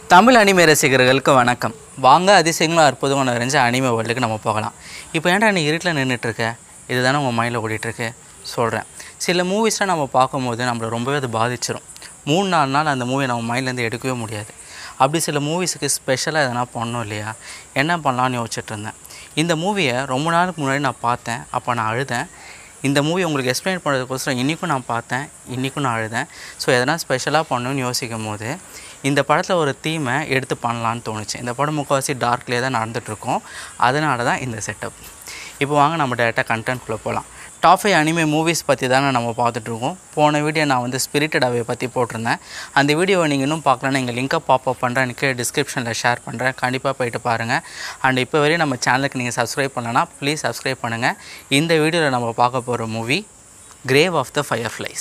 Tamil anime ரசிகர்களுக்கு வணக்கம் வாங்க அதிசயங்களும் அற்புதமாக நிறைஞ்ச அனிமே வேர்ல்டுக்கு நம்ம போகலாம் இப்போ ஏன்டா நீ இருட்டில் நின்றுட்டுருக்க இதுதானே உங்கள் மைண்டில் ஓடிட்டுருக்கு சொல்கிறேன் சில மூவிஸ்லாம் நம்ம பார்க்கும்போது நம்மளை ரொம்பவே அது பாதிச்சிரும் மூணு நாலு நாள் அந்த மூவியை நம்ம மைண்ட்லேருந்து எடுக்கவே முடியாது அப்படி சில மூவிஸுக்கு ஸ்பெஷலாக எதனா பண்ணோம் இல்லையா என்ன பண்ணலான்னு யோசிச்சுட்டு இருந்தேன் இந்த மூவியை ரொம்ப நாளுக்கு முன்னாடி நான் பார்த்தேன் அப்போ நான் அழுதேன் இந்த மூவி உங்களுக்கு எக்ஸ்பிளைன் பண்ணுறதுக்கோசரம் இன்றைக்கும் நான் பார்த்தேன் இன்றைக்கும் நான் அழுதேன் ஸோ எதனா ஸ்பெஷலாக பண்ணணும்னு யோசிக்கும் போது இந்த படத்தில் ஒரு தீமை எடுத்து பண்ணலான்னு தோணுச்சு இந்த படம் முக்கால்வாசி டார்க்லேயே தான் நடந்துகிட்ருக்கோம் அதனால தான் இந்த செட்டப் இப்போ வாங்க நம்ம டேரெக்டாக கண்டென்ட்குள்ளே போகலாம் டாப் ஃபைவ் அனிமே மூவிஸ் பற்றி தானே நம்ம பார்த்துட்ருக்கோம் போன வீடியோ நான் வந்து ஸ்பிரிட்டட் அவே பற்றி போட்டிருந்தேன் அந்த வீடியோவை நீங்கள் இன்னும் பார்க்கலன்னா எங்கள் லிங்கை பாப்பப் பண்ணுறேன் எனக்கு டிஸ்கிரிப்ஷனில் ஷேர் பண்ணுறேன் கண்டிப்பாக போயிட்டு பாருங்கள் அண்ட் இப்போ வரையும் நம்ம சேனலுக்கு நீங்கள் சப்ஸ்கிரைப் பண்ணலன்னா ப்ளீஸ் சப்ஸ்கிரைப் பண்ணுங்கள் இந்த வீடியோவில் நம்ம பார்க்க போகிற movie grave of the fireflies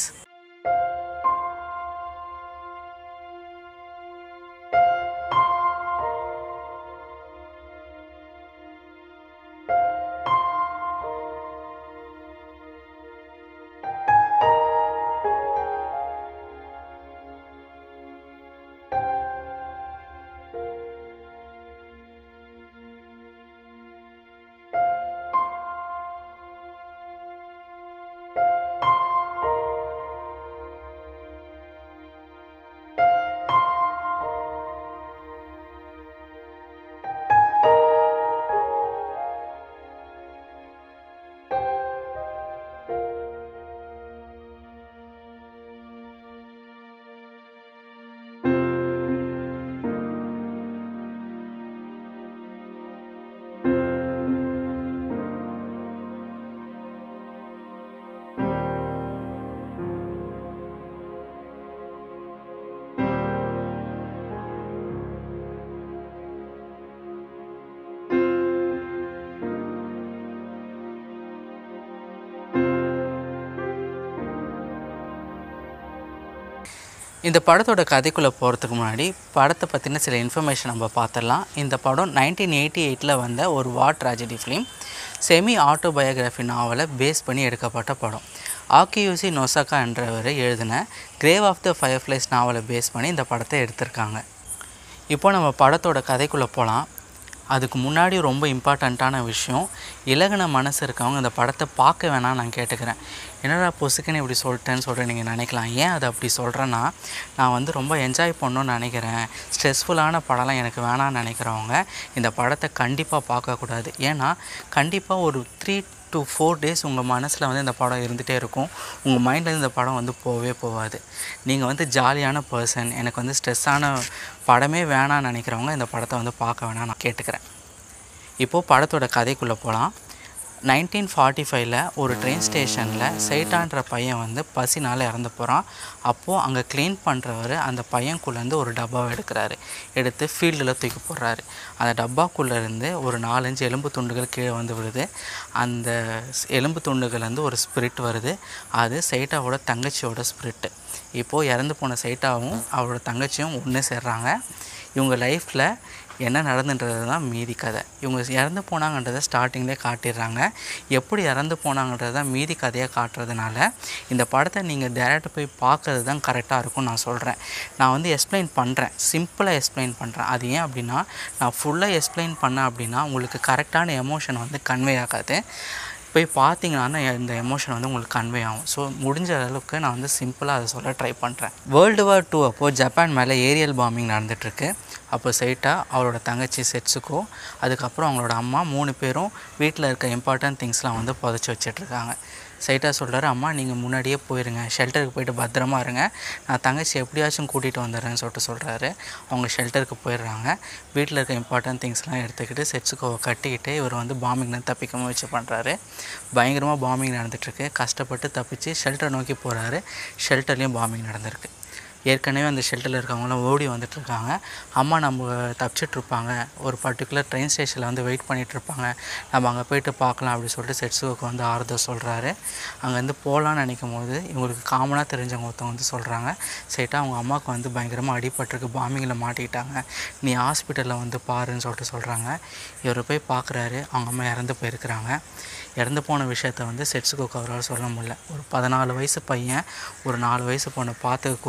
இந்த படத்தோட கதைக்குள்ளே போகிறதுக்கு முன்னாடி படத்தை பற்றின சில இன்ஃபர்மேஷன் நம்ம பார்த்துடலாம் இந்த படம் நைன்டீன் எயிட்டி எயிட்டில் வந்த ஒரு war tragedy film semi autobiography நாவலை பேஸ் பண்ணி எடுக்கப்பட்ட படம் ஆக்கியூசி நொசாக்கா என்றவர் எழுதின grave of the fireflies நாவலை பேஸ் பண்ணி இந்த படத்தை எடுத்திருக்காங்க இப்போ நம்ம படத்தோட கதைக்குள்ளே போகலாம் அதுக்கு முன்னாடி ரொம்ப இம்பார்ட்டண்ட்டான விஷயம் இலகுன மனசு இருக்கவங்க இந்த படத்தை பார்க்க வேணாம் நான் கேட்டுக்கிறேன் என்னடா பொசுக்குன்னு இப்படி சொல்லிட்டேன்னு சொல்லிட்டு நீங்கள் நினைக்கலாம் ஏன் அதை அப்படி சொல்கிறேன்னா நான் வந்து ரொம்ப என்ஜாய் பண்ணணும்னு நினைக்கிறேன் ஸ்ட்ரெஸ்ஃபுல்லான படம்லாம் எனக்கு வேணாம்னு நினைக்கிறவங்க இந்த படத்தை கண்டிப்பாக பார்க்கக்கூடாது ஏன்னா கண்டிப்பாக ஒரு த்ரீ டு ஃபோர் டேஸ் உங்கள் மனசில் வந்து இந்த படம் இருந்துகிட்டே இருக்கும் உங்கள் மைண்டில் இந்த படம் வந்து போகவே போகாது நீங்கள் வந்து ஜாலியான பர்சன் எனக்கு வந்து ஸ்ட்ரெஸ்ஸான படமே வேணாம்னு நினைக்கிறவங்க இந்த படத்தை வந்து பார்க்க வேணாம் நான் கேட்டுக்கிறேன் இப்போது படத்தோட கதைக்குள்ளே போகலாம் நைன்டீன் ஃபார்ட்டி ஃபைவ்ல ஒரு ட்ரெயின் ஸ்டேஷனில் சைட்டான்ற பையன் வந்து பசினால் இறந்து போகிறான் அப்போது அங்கே க்ளீன் பண்ணுறவர் அந்த பையன்குள்ளேருந்து ஒரு டப்பாவை எடுக்கிறாரு எடுத்து ஃபீல்டில் தூக்கி போடுறாரு அந்த டப்பாக்குள்ளேருந்து ஒரு நாலஞ்சு எலும்பு துண்டுகள் கீழே வந்து விழுது அந்த ஸ்- எலும்பு துண்டுகள்லேருந்து ஒரு ஸ்பிரிட் வருது அது சைட்டாவோட தங்கச்சியோட ஸ்பிரிட்டு இப்போது இறந்து போன சைட்டாவும் அவரோட தங்கச்சியும் ஒன்று சேர்றாங்க இவங்க லைஃப்பில் என்ன நடந்துன்றது தான் மீதி கதை இவங்க இறந்து போனாங்கன்றதை ஸ்டார்டிங்லேயே காட்டிடுறாங்க எப்படி இறந்து போனாங்கன்றது தான் மீதி கதையாக காட்டுறதுனால இந்த படத்தை நீங்கள் டேரக்ட் போய் பார்க்கறது தான் கரெக்டாக இருக்கும்னு நான் சொல்கிறேன் நான் வந்து எக்ஸ்பிளைன் பண்ணுறேன் சிம்பிளாக எக்ஸ்பிளைன் பண்ணுறேன் அது ஏன் அப்படின்னா நான் ஃபுல்லாக எக்ஸ்பிளைன் பண்ணேன் அப்படின்னா உங்களுக்கு கரெக்டான எமோஷன் வந்து கன்வே ஆகாது போய் பார்த்தீங்கன்னா இந்த எமோஷன் வந்து உங்களுக்கு கன்வே ஆகும் ஸோ முடிஞ்ச அளவுக்கு நான் வந்து சிம்பிளாக அதை சொல்ல ட்ரை பண்ணுறேன் வேர்ல்டு வார் டூ அப்போது ஜப்பான் மேலே ஏரியல் பாம்பிங் நடந்துகிட்ருக்கு அப்போ சைட்டாக அவரோட தங்கச்சி செட்ஸுக்கோ அதுக்கப்புறம் அவங்களோட அம்மா மூணு பேரும் வீட்டில் இருக்க இம்பார்ட்டன்ட் திங்ஸ்லாம் வந்து புதைச்சி வச்சிட்ருக்காங்க சைட்டாக சொல்கிறாரு அம்மா நீங்கள் முன்னாடியே போயிருங்க ஷெல்டருக்கு போயிட்டு பத்திரமா இருங்க நான் தங்கச்சி எப்படியாச்சும் கூட்டிகிட்டு வந்துடுறேன்னு சொல்லிட்டு சொல்கிறாரு அவங்க ஷெல்டருக்கு போயிடுறாங்க வீட்டில் இருக்க இம்பார்ட்டன்ட் திங்ஸ்லாம் எடுத்துக்கிட்டு செட்ஸுக்கோவை கட்டிக்கிட்டு இவர் வந்து பாம்பிங்லேருந்து தப்பிக்க முயற்சி பண்ணுறாரு பயங்கரமாக பாம்பிங் நடந்துகிட்ருக்கு கஷ்டப்பட்டு தப்பிச்சு ஷெல்டர் நோக்கி போகிறாரு ஷெல்டர்லேயும் பாம்பிங் நடந்திருக்கு ஏற்கனவே அந்த ஷெல்டரில் இருக்கவங்களாம் ஓடி வந்துட்டு இருக்காங்க அம்மா நம்ம தப்பிச்சிட்டு இருப்பாங்க ஒரு பர்டிகுலர் ட்ரெயின் ஸ்டேஷனில் வந்து வெயிட் பண்ணிட்டு இருப்பாங்க நம்ம அங்கே போயிட்டு பார்க்கலாம் அப்படின்னு சொல்லிட்டு செட்ஸுக்கு வந்து ஆறுதல் சொல்கிறாரு அங்கேருந்து போகலான்னு நினைக்கும் போது இவங்களுக்கு காமனாக தெரிஞ்சவங்க ஒருத்தவங்க வந்து சொல்கிறாங்க சரிட்டா அவங்க அம்மாவுக்கு வந்து பயங்கரமாக அடிபட்டிருக்கு பாம்பிங்கில் மாட்டிக்கிட்டாங்க நீ ஹாஸ்பிட்டலில் வந்து பாருன்னு சொல்லிட்டு சொல்கிறாங்க இவர் போய் பார்க்குறாரு அவங்க அம்மா இறந்து போயிருக்கிறாங்க இறந்து போன விஷயத்த வந்து செட்ஸுக்கு அவரால் சொல்ல முடியல ஒரு பதினாலு வயசு பையன் ஒரு நாலு வயசு பொண்ணை பார்த்துக்கக்கூடிய நிலைமைக்கு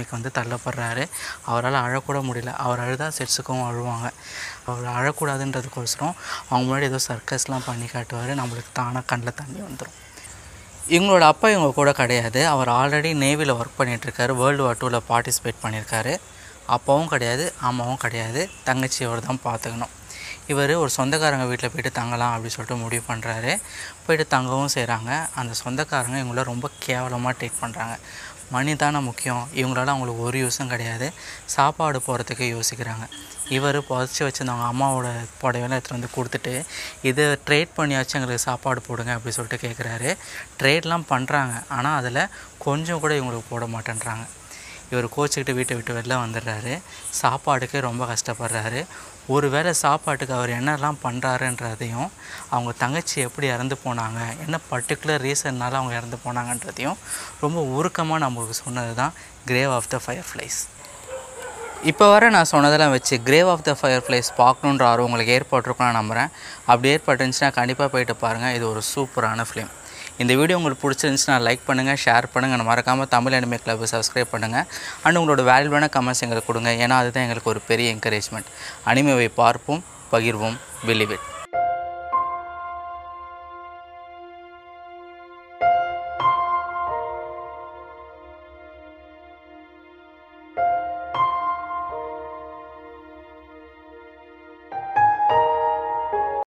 நிலைமைக்கு வந்து தள்ளப்படுறாரு அவரால் அழக்கூட முடியல அவர் அழுதா செட்ஸுக்கும் அழுவாங்க அவர் அழக்கூடாதுன்றதுக்கோசரம் அவங்க முன்னாடி ஏதோ சர்க்கஸ்லாம் பண்ணி காட்டுவார் நம்மளுக்கு தானாக கண்ணில் தண்ணி வந்துடும் இவங்களோட அப்பா இவங்க கூட கிடையாது அவர் ஆல்ரெடி நேவியில் ஒர்க் பண்ணிகிட்ருக்காரு வேர்ல்டு வார் டூவில் பார்ட்டிசிபேட் பண்ணியிருக்காரு அப்பாவும் கிடையாது அம்மாவும் கிடையாது தங்கச்சியோடு தான் பார்த்துக்கணும் இவர் ஒரு சொந்தக்காரங்க வீட்டில் போயிட்டு தங்கலாம் அப்படின்னு சொல்லிட்டு முடிவு பண்ணுறாரு போயிட்டு தங்கவும் செய்கிறாங்க அந்த சொந்தக்காரங்க இவங்கள ரொம்ப கேவலமாக ட்ரீட் பண்ணுறாங்க மணி தானே முக்கியம் இவங்களால அவங்களுக்கு ஒரு யூஸும் கிடையாது சாப்பாடு போகிறதுக்கு யோசிக்கிறாங்க இவர் புதைச்சி வச்சுருந்தவங்க அம்மாவோட புடவையெல்லாம் எடுத்துகிட்டு வந்து கொடுத்துட்டு இதை ட்ரேட் பண்ணியாச்சும் எங்களுக்கு சாப்பாடு போடுங்க அப்படி சொல்லிட்டு கேட்குறாரு ட்ரேட்லாம் பண்ணுறாங்க ஆனால் அதில் கொஞ்சம் கூட இவங்களுக்கு போட மாட்டேன்றாங்க இவர் கோச்சிக்கிட்டு வீட்டை விட்டு வெளில வந்துடுறாரு சாப்பாடுக்கு ரொம்ப கஷ்டப்படுறாரு ஒருவேளை சாப்பாட்டுக்கு அவர் என்னெல்லாம் பண்ணுறாருன்றதையும் அவங்க தங்கச்சி எப்படி இறந்து போனாங்க என்ன பர்டிகுலர் ரீசன்னால அவங்க இறந்து போனாங்கன்றதையும் ரொம்ப உருக்கமாக நம்மளுக்கு சொன்னது தான் grave of the fireflies இப்போ வர நான் சொன்னதெல்லாம் வச்சு grave of the fireflies பார்க்கணுன்ற ஆர்வம் உங்களுக்கு ஏற்பட்டிருக்கும் நான் நம்புகிறேன் அப்படி ஏற்பட்டுருந்துச்சுன்னா கண்டிப்பாக போயிட்டு பாருங்கள் இது ஒரு சூப்பரான ஃபிலிம் இந்த வீடியோ உங்களுக்கு பிடிச்சிருந்துச்சுன்னா லைக் பண்ணுங்கள் ஷேர் பண்ணுங்கள் மறக்காமல் தமிழ் அனிமே கிளப் சப்ஸ்கிரைப் பண்ணுங்கள் அண்ட் உங்களோட வேல்யூவான கமெண்ட்ஸ் எங்களுக்கு கொடுங்க ஏன்னா அதுதான் எங்களுக்கு ஒரு பெரிய என்கரேஜ்மெண்ட் அனிமேவை பார்ப்போம் பகிர்வோம் பிலீவ் இட்